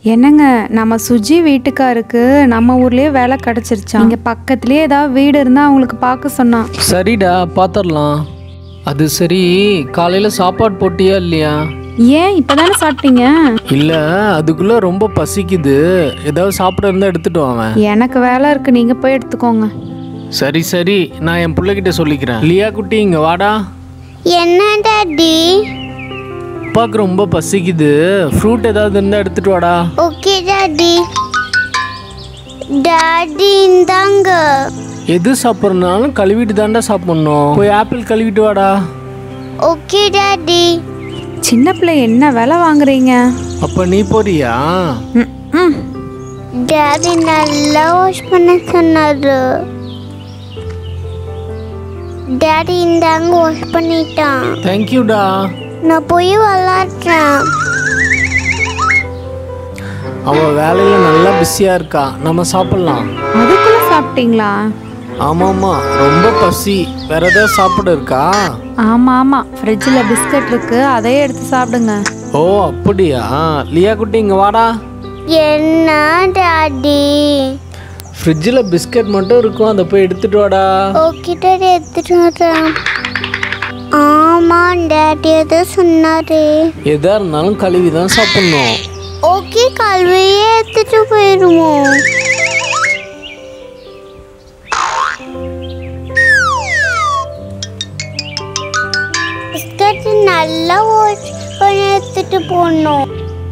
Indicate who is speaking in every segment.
Speaker 1: என்னங்க நம்ம சுஜி வீட்டுக்காருக்கு நம்ம ஊர்லயே வேலை கிடைச்சிருச்சா இங்க பக்கத்துலயே ஏதாவது வீடு இருந்தா அவங்களுக்கு பார்க்க சொன்னான்
Speaker 2: சரிடா பார்த்துடலாம் அது சரி காலையில் சாப்பாடு போட்டியா இல்லையா
Speaker 1: ஏன் இப்பதானே சாப்பிட்டீங்க
Speaker 2: இல்லை அதுக்குள்ளே ரொம்ப பசிக்குது ஏதாவது சாப்பிட இருந்தால் எடுத்துட்டு வாங்க
Speaker 1: எனக்கு வேலை இருக்கு நீங்க போய் எடுத்துக்கோங்க
Speaker 2: சரி சரி நான் என் பிள்ளைகிட்ட சொல்லிக்கிறேன் லியா குட்டி இங்கே வாடா
Speaker 3: என்ன டாடி
Speaker 2: அப்பாவுக்கு ரொம்ப பசிக்குது ஃப்ரூட் ஏதாவது இருந்தால் எடுத்துட்டு வாடா
Speaker 3: ஓகே டாடி டாடி இந்தாங்க
Speaker 2: எது சாப்பிட்றதுனாலும் கழுவிட்டு தாண்டா சாப்பிட்ணும் போய் ஆப்பிள் கழுவிட்டு வாடா
Speaker 3: ஓகே டாடி
Speaker 1: சின்ன பிள்ளை என்ன விலை வாங்குறீங்க
Speaker 2: அப்போ நீ போறியா
Speaker 1: ம், ம்.
Speaker 3: டாடி நல்லா வாஷ் பண்ண சொன்னாரு டாடி இந்தாங்க வாஷ் பண்ணிட்டான்
Speaker 2: தேங்க்யூடா
Speaker 3: நான் போய் விளாட்றேன்
Speaker 2: அவள் வேலையில் நல்லா பிஸியாக இருக்கா நம்ம சாப்பிட்லாம்
Speaker 1: அதுக்குள்ள சாப்பிட்டீங்களா
Speaker 2: ஆமாம்மா ரொம்ப பசி வேற ஏதாவது சாப்பிட இருக்கா
Speaker 1: ஆமா ஆமா ஃப்ரிட்ஜில் பிஸ்கட் இருக்கு அதையே எடுத்து சாப்பிடுங்க
Speaker 2: ஓ அப்படியா லியா குட்டி இங்கே வாடா
Speaker 3: என்ன டாடி
Speaker 2: ஃப்ரிட்ஜில் பிஸ்கட் மட்டும் இருக்கும் அதை போய் எடுத்துட்டு வாடா
Speaker 3: ஓகே டாடி எடுத்துட்டு வரேன் ஆமா டாடி எதோ சொன்னாரு
Speaker 2: எதா இருந்தாலும் கழுவி தான் சாப்பிட்ணும்
Speaker 3: ஓகே கல்வியே எடுத்துட்டு போயிடுவோம் பிஸ்கட் நல்லா வாஷ் பண்ணி எடுத்துட்டு போகணும்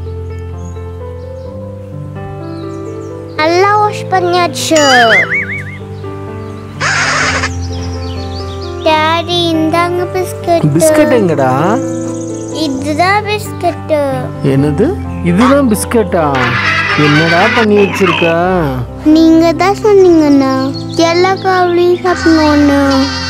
Speaker 3: நல்லா வாஷ் பண்ணியாச்சு டாடி இந்தாங்க பிஸ்கட்
Speaker 2: பிஸ்கட் எங்கடா
Speaker 3: இதுதான் பிஸ்கட்டு
Speaker 2: என்னது இதுதான் பிஸ்கட்டா என்னடா பண்ணி வச்சிருக்க
Speaker 3: நீங்க தான் சொன்னீங்கண்ணா எல்லா கவலையும் சாப்பிடணும்னு